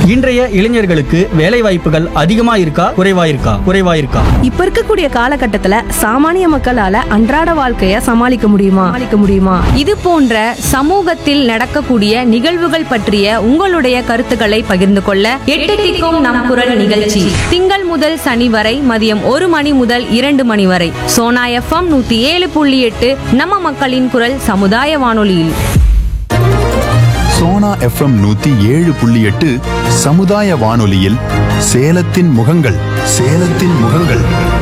இன்றைய இளைஞர்களுக்கு வேலை வாய்ப்புகள் அதிகமா இருக்கா குறைவா இருக்கா குறைவா இருக்கா இப்ப இருக்கக்கூடிய காலகட்டத்துல சாமானிய மக்களால அன்றாட வாழ்க்கைய சமாளிக்க முடியுமா சமாளிக்க முடியுமா இது போன்ற சமூகத்தில் நடக்கக்கூடிய நிகழ்வுகள் பற்றிய உங்களுடைய கருத்துக்களை பகிர்ந்து கொள்ள எட்டு திக்கும் நம் குரல் நிகழ்ச்சி திங்கள் முதல் சனி வரை மதியம் ஒரு மணி முதல் இரண்டு மணி வரை சோனா எஃப்எம் நூத்தி ஏழு புள்ளி எட்டு நம்ம மக்களின் குரல் சமுதாய வானொலியில் சோனா எஃப்எம் நூத்தி ஏழு புள்ளி எட்டு சமுதாய வானொலியில் சேலத்தின் முகங்கள் சேலத்தின் முகங்கள்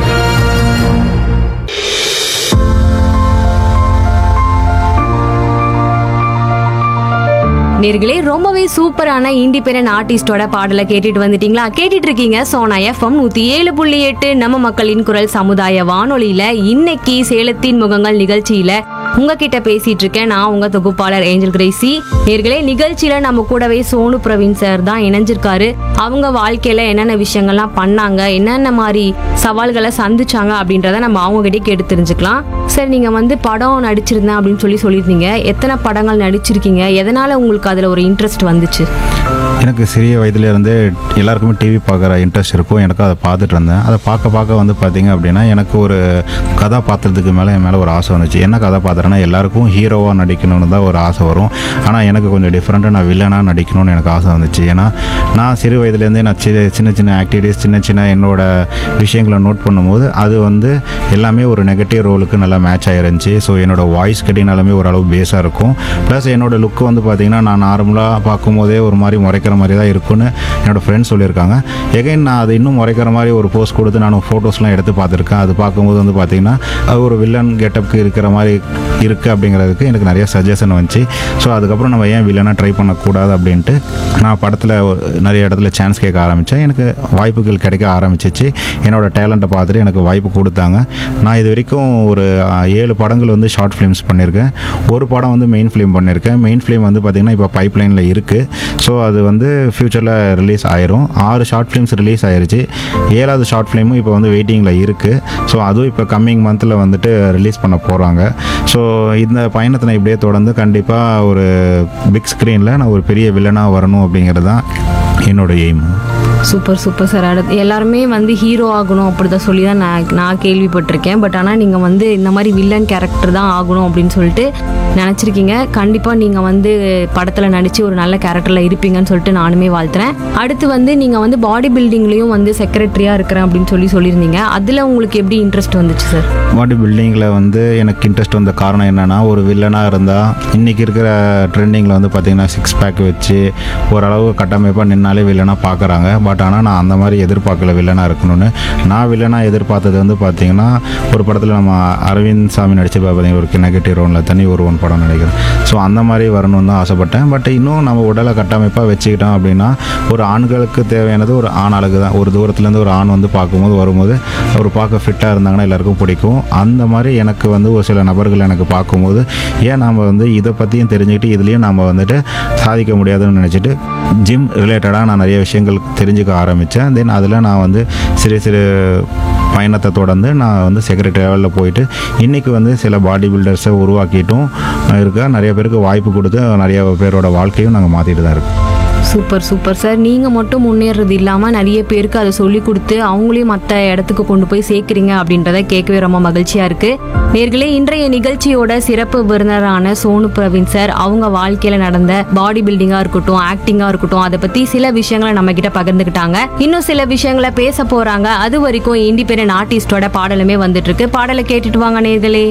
நேர்களே ரொம்பவே சூப்பரான இண்டிபெண்டன்ட் ஆர்டிஸ்டோட பாடலை கேட்டுட்டு வந்துட்டீங்களா கேட்டுட்டு இருக்கீங்க சோனா எஃப்எம் நூத்தி ஏழு புள்ளி எட்டு நம்ம மக்களின் குரல் சமுதாய வானொலியில இன்னைக்கு சேலத்தின் முகங்கள் நிகழ்ச்சியில உங்ககிட்ட பேசிட்டு இருக்கேன் நான் உங்க தொகுப்பாளர் ஏஞ்சல் கிரேசி நேர்களே நிகழ்ச்சியில நம்ம கூடவே சோனு பிரவீன் சார் தான் இணைஞ்சிருக்காரு அவங்க வாழ்க்கையில என்னென்ன விஷயங்கள்லாம் பண்ணாங்க என்னென்ன மாதிரி சவால்களை சந்திச்சாங்க அப்படின்றத நம்ம அவங்க கிட்டே கேட்டு தெரிஞ்சுக்கலாம் சார் நீங்க வந்து படம் நடிச்சிருந்தேன் அப்படின்னு சொல்லி சொல்லியிருந்தீங்க எத்தனை படங்கள் நடிச்சிருக்கீங்க எதனால உங்களுக்கு அதுல ஒரு இன்ட்ரெஸ்ட் வந்துச்சு எனக்கு சிறிய வயதுலேருந்தே எல்லாருக்குமே டிவி பார்க்குற இன்ட்ரெஸ்ட் இருக்கும் எனக்கு அதை பார்த்துட்டு இருந்தேன் அதை பார்க்க பார்க்க வந்து பார்த்தீங்க அப்படின்னா எனக்கு ஒரு கதாபாத்திரத்துக்கு மேலே என் மேலே ஒரு ஆசை வந்துச்சு என்ன கதாபாத்திரம்னா எல்லாருக்கும் ஹீரோவாக நடிக்கணும்னு தான் ஒரு ஆசை வரும் ஆனால் எனக்கு கொஞ்சம் டிஃப்ரெண்ட்டாக நான் வில்லனாக நடிக்கணும்னு எனக்கு ஆசை வந்துச்சு ஏன்னா நான் சிறு வயதுலேருந்தே நான் சி- சின்ன சின்ன ஆக்டிவிட்டீஸ் சின்ன சின்ன என்னோட விஷயங்களை நோட் பண்ணும்போது அது வந்து எல்லாமே ஒரு நெகட்டிவ் ரோலுக்கு நல்லா மேட்ச் ஆயிருந்துச்சு ஸோ என்னோட வாய்ஸ் கட்டினாலுமே ஓரளவு பேஸாக இருக்கும் ப்ளஸ் என்னோட லுக் வந்து பார்த்தீங்கன்னா நான் நார்மலாக பார்க்கும்போதே ஒரு மாதிரி முறைக்கிற மாதிரி தான் இருக்கும்னு என்னோட ஃப்ரெண்ட்ஸ் சொல்லியிருக்காங்க எகைன் நான் அது இன்னும் முறைக்கிற மாதிரி ஒரு போஸ்ட் கொடுத்து நான் ஃபோட்டோஸ்லாம் எடுத்து பார்த்துருக்கேன் அது பார்க்கும்போது வந்து பார்த்தீங்கன்னா அது ஒரு வில்லன் கெட்டப்க்கு இருக்கிற மாதிரி இருக்குது அப்படிங்கிறதுக்கு எனக்கு நிறைய சஜஷன் வந்துச்சு ஸோ அதுக்கப்புறம் நம்ம ஏன் வில்லனாக ட்ரை பண்ணக்கூடாது அப்படின்ட்டு நான் படத்தில் நிறைய இடத்துல சான்ஸ் கேட்க ஆரம்பித்தேன் எனக்கு வாய்ப்புகள் கிடைக்க ஆரம்பிச்சிச்சு என்னோட டேலண்ட்டை பார்த்துட்டு எனக்கு வாய்ப்பு கொடுத்தாங்க நான் இது வரைக்கும் ஒரு ஆஹ், ஏழு படங்கள் வந்து ஷார்ட் ஃபிலிம்ஸ் பண்ணியிருக்கேன் ஒரு படம் வந்து மெயின் ஃபிலிம் பண்ணியிருக்கேன் மெயின் ஃபிலிம் வந்து பார்த்திங்கன்னா இப்போ பைப்லைனில் இருக்குது ஸோ அது வந்து ஃப்யூச்சரில் ரிலீஸ் ஆயிரும் ஆறு ஷார்ட் ஃபிலிம்ஸ் ரிலீஸ் ஆயிருச்சு ஏழாவது ஷார்ட் ஃபிலிமும் இப்போ வந்து வெயிட்டிங்கில் இருக்குது ஸோ அதுவும் இப்போ கம்மிங் மந்தில் வந்துட்டு ரிலீஸ் பண்ண போகிறாங்க ஸோ இந்த பயணத்தை நான் இப்படியே தொடர்ந்து கண்டிப்பாக ஒரு பிக் ஸ்க்ரீனில் நான் ஒரு பெரிய வில்லனாக வரணும் அப்படிங்கிறது தான் என்னோட எய்ம் சூப்பர் சூப்பர் சார் அடுத்து எல்லாருமே வந்து ஹீரோ ஆகணும் அப்படிதான் சொல்லி தான் நான் நான் கேள்விப்பட்டிருக்கேன் பட் ஆனால் நீங்கள் வந்து இந்த மாதிரி வில்லன் கேரக்டர் தான் ஆகணும் அப்படின்னு சொல்லிட்டு நினச்சிருக்கீங்க கண்டிப்பாக நீங்கள் வந்து படத்தில் நடித்து ஒரு நல்ல கேரக்டரில் இருப்பீங்கன்னு சொல்லிட்டு நானுமே வாழ்த்துறேன் அடுத்து வந்து நீங்கள் வந்து பாடி பில்டிங்லேயும் வந்து செக்ரட்டரியாக இருக்கிறேன் அப்படின்னு சொல்லி சொல்லியிருந்தீங்க அதில் உங்களுக்கு எப்படி இன்ட்ரெஸ்ட் வந்துச்சு சார் பாடி பில்டிங்கில் வந்து எனக்கு இன்ட்ரெஸ்ட் வந்த காரணம் என்னென்னா ஒரு வில்லனாக இருந்தால் இன்றைக்கி இருக்கிற ட்ரெண்டிங்கில் வந்து பார்த்திங்கன்னா சிக்ஸ் பேக் வச்சு ஓரளவு கட்டமைப்பாக நின்னாலே வில்லனாக பார்க்குறாங்க பட் ஆனால் நான் அந்த மாதிரி எதிர்பார்க்கல வில்லனாக இருக்கணும்னு நான் வில்லனாக எதிர்பார்த்தது வந்து பார்த்திங்கன்னா ஒரு படத்தில் நம்ம அரவிந்த் சாமி நடிச்சு பார்த்தீங்கன்னா ஒரு நெகட்டிவ் ரோனில் தனி ஒருவன் படம் நினைக்கிறேன் ஸோ அந்த மாதிரி வரணும்னு தான் ஆசைப்பட்டேன் பட் இன்னும் நம்ம உடலை கட்டமைப்பாக வச்சுக்கிட்டோம் அப்படின்னா ஒரு ஆண்களுக்கு தேவையானது ஒரு ஆண் அழகு தான் ஒரு தூரத்துலேருந்து ஒரு ஆண் வந்து பார்க்கும்போது வரும்போது அவர் பார்க்க ஃபிட்டாக இருந்தாங்கன்னா எல்லாருக்கும் பிடிக்கும் அந்த மாதிரி எனக்கு வந்து ஒரு சில நபர்கள் எனக்கு பார்க்கும்போது ஏன் நாம் வந்து இதை பற்றியும் தெரிஞ்சுக்கிட்டு இதுலேயும் நாம் வந்துட்டு சாதிக்க முடியாதுன்னு நினச்சிட்டு ஜிம் ரிலேட்டடாக நான் நிறைய விஷயங்கள் தெரிஞ்சுக்க ஆரம்பித்தேன் தென் அதில் நான் வந்து சிறு சிறு பயணத்தை தொடர்ந்து நான் வந்து செக்ரட்டரி லெவலில் போயிட்டு இன்றைக்கி வந்து சில பாடி பில்டர்ஸை உருவாக்கிட்டும் இருக்க நிறைய பேருக்கு வாய்ப்பு கொடுத்து நிறைய பேரோட வாழ்க்கையும் நாங்கள் மாற்றிட்டு தான் இருக்கோம் சூப்பர் சூப்பர் சார் நீங்கள் மட்டும் முன்னேறது இல்லாமல் நிறைய பேருக்கு அதை சொல்லி கொடுத்து அவங்களையும் மற்ற இடத்துக்கு கொண்டு போய் சேர்க்குறீங்க அப்படின்றத கேட்கவே ரொம்ப மகிழ்ச்சியாக இருக்குது நேர்களே இன்றைய நிகழ்ச்சியோட சிறப்பு விருந்தினரான சோனு பிரவீன் சார் அவங்க வாழ்க்கையில் நடந்த பாடி பில்டிங்காக இருக்கட்டும் ஆக்டிங்காக இருக்கட்டும் அதை பற்றி சில விஷயங்களை நம்ம கிட்ட பகிர்ந்துக்கிட்டாங்க இன்னும் சில விஷயங்களை பேச போகிறாங்க அது வரைக்கும் இண்டிபெண்டன்ட் ஆர்டிஸ்டோட பாடலுமே வந்துட்டு இருக்கு பாடலை கேட்டுட்டு வாங்க நேர்களே